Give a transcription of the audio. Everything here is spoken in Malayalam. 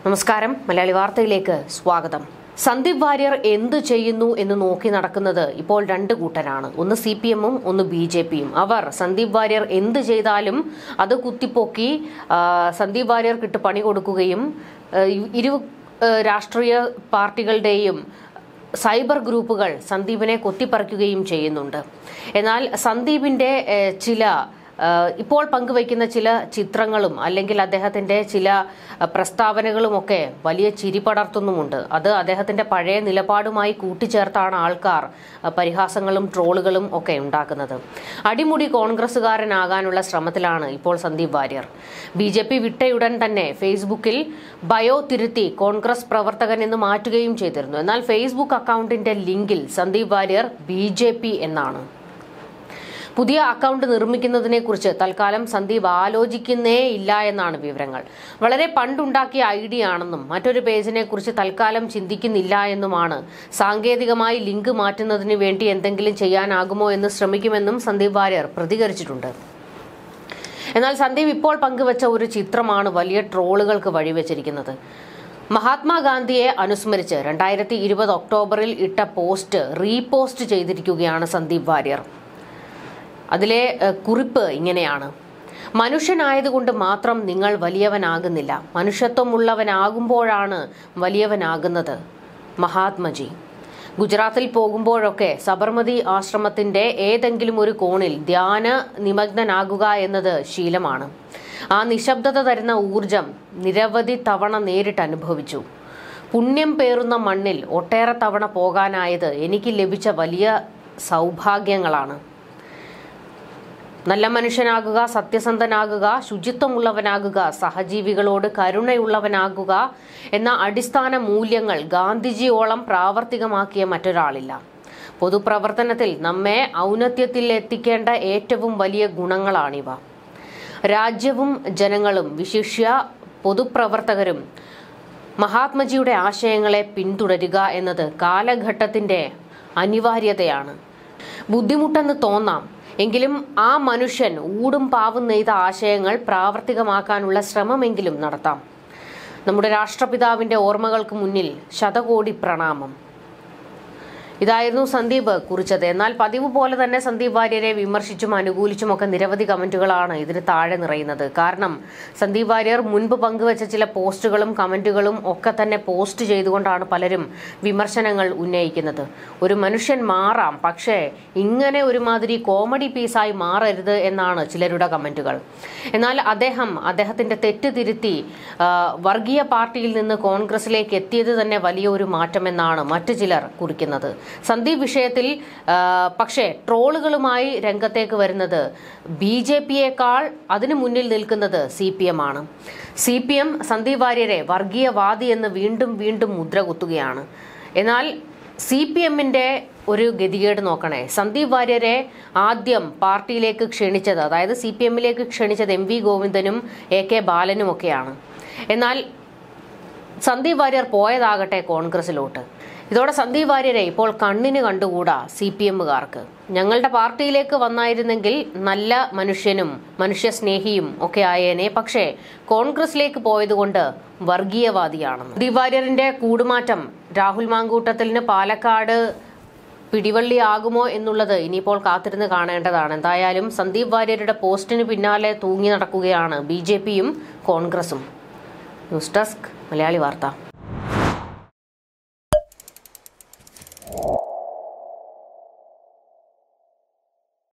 നമസ്കാരം മലയാളി വാർത്തയിലേക്ക് സ്വാഗതം സന്ദീപ് വാര്യർ എന്തു ചെയ്യുന്നു എന്ന് നോക്കി നടക്കുന്നത് ഇപ്പോൾ രണ്ട് കൂട്ടരാണ് ഒന്ന് സി പി എമ്മും ഒന്ന് ബി ജെ പിയും അവർ സന്ദീപ് വാര്യർ എന്ത് ചെയ്താലും അത് കുത്തിപ്പൊക്കി ആ, സന്ദീപ് വാര്യർക്കിട്ട് പണി കൊടുക്കുകയും ആ, ഇരു ആ, രാഷ്ട്രീയ പാർട്ടികളുടെയും സൈബർ ഗ്രൂപ്പുകൾ സന്ദീപിനെ കൊത്തിപ്പറിക്കുകയും ചെയ്യുന്നുണ്ട് എന്നാൽ സന്ദീപിന്റെ ഏഹ്, ചില ഏഹ്, ഇപ്പോൾ പങ്കുവയ്ക്കുന്ന ചില ചിത്രങ്ങളും അല്ലെങ്കിൽ അദ്ദേഹത്തിന്റെ ചില ഏഹ്, പ്രസ്താവനകളുമൊക്കെ വലിയ ചിരി പടർത്തുന്നുമുണ്ട് അത് അദ്ദേഹത്തിന്റെ പഴയ നിലപാടുമായി കൂട്ടിച്ചേർത്താണ് ആൾക്കാർ ഏഹ്, പരിഹാസങ്ങളും ട്രോളുകളും ഒക്കെ ഉണ്ടാക്കുന്നത് അടിമുടി കോൺഗ്രസുകാരനാകാനുള്ള ശ്രമത്തിലാണ് ഇപ്പോൾ Sandeep Varier B J P വിട്ടയുടൻ തന്നെ ഫേസ്ബുക്കിൽ ബയോ തിരുത്തി കോൺഗ്രസ് പ്രവർത്തകൻ എന്ന് മാറ്റുകയും ചെയ്തിരുന്നു എന്നാൽ ഫേസ്ബുക്ക് അക്കൗണ്ടിന്റെ ലിങ്കിൽ Sandeep Varier B J P എന്നാണ് പുതിയ അക്കൗണ്ട് നിർമ്മിക്കുന്നതിനെ കുറിച്ച് തൽക്കാലം സന്ദീപ് ആലോചിക്കുന്നേ ഇല്ല എന്നാണ് വിവരങ്ങൾ വളരെ പണ്ടുണ്ടാക്കിയ ഐഡിയ ആണെന്നും മറ്റൊരു പേജിനെ കുറിച്ച് തൽക്കാലം ചിന്തിക്കുന്നില്ല എന്നുമാണ് സാങ്കേതികമായി ലിങ്ക് മാറ്റുന്നതിന് വേണ്ടി എന്തെങ്കിലും ചെയ്യാനാകുമോ എന്ന് ശ്രമിക്കുമെന്നും സന്ദീപ് വാര്യർ പ്രതികരിച്ചിട്ടുണ്ട് എന്നാൽ സന്ദീപ് ഇപ്പോൾ പങ്കുവച്ച ഒരു ചിത്രമാണ് വലിയ ട്രോളുകൾക്ക് വഴിവെച്ചിരിക്കുന്നത് മഹാത്മാഗാന്ധിയെ അനുസ്മരിച്ച് രണ്ടായിരത്തി ഇരുപത് ഒക്ടോബറിൽ ഇട്ട പോസ്റ്റ് റീപോസ്റ്റ് ചെയ്തിരിക്കുകയാണ് സന്ദീപ് വാര്യർ അതിലെ ഏഹ്, കുറിപ്പ് ഇങ്ങനെയാണ് മനുഷ്യനായതുകൊണ്ട് മാത്രം നിങ്ങൾ വലിയവനാകുന്നില്ല മനുഷ്യത്വമുള്ളവനാകുമ്പോഴാണ് വലിയവനാകുന്നത് മഹാത്മജി ഗുജറാത്തിൽ പോകുമ്പോഴൊക്കെ സബർമതി ആശ്രമത്തിന്റെ ഏതെങ്കിലും ഒരു കോണിൽ ധ്യാന നിമഗ്നനാകുക എന്നത് ശീലമാണ് ആ നിശബ്ദത തരുന്ന ഊർജം നിരവധി തവണ നേരിട്ട് അനുഭവിച്ചു പുണ്യം പേറുന്ന മണ്ണിൽ ഒട്ടേറെ തവണ പോകാനായത് എനിക്ക് ലഭിച്ച വലിയ സൗഭാഗ്യങ്ങളാണ് നല്ല മനുഷ്യനാകുക സത്യസന്ധനാകുക ശുചിത്വമുള്ളവനാകുക സഹജീവികളോട് കരുണയുള്ളവനാകുക എന്ന അടിസ്ഥാന മൂല്യങ്ങൾ ഗാന്ധിജിയോളം പ്രാവർത്തികമാക്കിയ മറ്റൊരാളില്ല പൊതുപ്രവർത്തനത്തിൽ നമ്മെ ഔന്നത്യത്തിൽ എത്തിക്കേണ്ട ഏറ്റവും വലിയ ഗുണങ്ങളാണിവ രാജ്യവും ജനങ്ങളും വിശിഷ്യ പൊതുപ്രവർത്തകരും മഹാത്മജിയുടെ ആശയങ്ങളെ പിന്തുടരുക എന്നത് കാലഘട്ടത്തിന്റെ അനിവാര്യതയാണ് ബുദ്ധിമുട്ടെന്ന് തോന്നാം എങ്കിലും ആ മനുഷ്യൻ ഊടും പാവും നെയ്ത ആശയങ്ങൾ പ്രാവർത്തികമാക്കാനുള്ള ശ്രമമെങ്കിലും നടത്താം നമ്മുടെ രാഷ്ട്രപിതാവിന്റെ ഓർമ്മകൾക്ക് മുന്നിൽ ശതകോടി പ്രണാമം ഇതായിരുന്നു സന്ദീപ് കുറിച്ചത് എന്നാൽ പതിവ് പോലെ തന്നെ സന്ദീപ് വാര്യരെ വിമർശിച്ചും അനുകൂലിച്ചും ഒക്കെ നിരവധി കമന്റുകളാണ് ഇതിന് താഴെ നിറയുന്നത് കാരണം സന്ദീപ് വാര്യർ മുൻപ് പങ്കുവച്ച ചില പോസ്റ്റുകളും കമന്റുകളും ഒക്കെ തന്നെ പോസ്റ്റ് ചെയ്തുകൊണ്ടാണ് പലരും വിമർശനങ്ങൾ ഉന്നയിക്കുന്നത് ഒരു മനുഷ്യൻ മാറാം പക്ഷേ ഇങ്ങനെ ഒരുമാതിരി കോമഡി പീസായി മാറരുത് എന്നാണ് ചിലരുടെ കമന്റുകൾ എന്നാൽ അദ്ദേഹം അദ്ദേഹത്തിന്റെ തെറ്റ് തിരുത്തി ആ, വർഗീയ പാർട്ടിയിൽ നിന്ന് കോൺഗ്രസിലേക്ക് എത്തിയത് തന്നെ വലിയ ഒരു മാറ്റമെന്നാണ് മറ്റു ചിലർ കുറിക്കുന്നത് സന്ദീപ് വിഷയത്തിൽ ആ, പക്ഷേ ട്രോളുകളുമായി രംഗത്തേക്ക് വരുന്നത് ബി ജെ പിയേക്കാൾ അതിനു മുന്നിൽ നിൽക്കുന്നത് സി പി എം ആണ് സി പി എം സന്ദീപ് വാര്യരെ വർഗീയവാദി എന്ന് വീണ്ടും വീണ്ടും മുദ്ര കുത്തുകയാണ് എന്നാൽ സി പി എമ്മിന്റെ ഒരു ഗതികേട് നോക്കണേ സന്ദീപ് വാര്യരെ ആദ്യം പാർട്ടിയിലേക്ക് ക്ഷണിച്ചത് അതായത് സി പി എമ്മിലേക്ക് ക്ഷണിച്ചത് എം വി ഗോവിന്ദനും എ കെ ബാലനും ഒക്കെയാണ് എന്നാൽ സന്ദീപ് വാര്യർ പോയതാകട്ടെ കോൺഗ്രസിലോട്ട് ഇതോടെ സന്ദീപ് വാര്യരെ ഇപ്പോൾ കണ്ണിന് കണ്ടുകൂടാ സി പി എമ്മുകാർക്ക് ഞങ്ങളുടെ പാർട്ടിയിലേക്ക് വന്നായിരുന്നെങ്കിൽ നല്ല മനുഷ്യനും മനുഷ്യസ്നേഹിയും ഒക്കെ ആയേനെ പക്ഷേ കോൺഗ്രസിലേക്ക് പോയതുകൊണ്ട് വർഗീയവാദിയാണെന്ന് സന്ദീപ് വാര്യറിന്റെ കൂടുമാറ്റം രാഹുൽ മാങ്കൂട്ടത്തിലിന് പാലക്കാട് പിടിവള്ളിയാകുമോ എന്നുള്ളത് ഇനിയിപ്പോൾ കാത്തിരുന്ന് കാണേണ്ടതാണ് എന്തായാലും സന്ദീപ് വാര്യരുടെ പോസ്റ്റിന് പിന്നാലെ തൂങ്ങി നടക്കുകയാണ് ബി ജെ പിയും കോൺഗ്രസും ന്യൂസ് ഡെസ്ക് മലയാളി വാർത്ത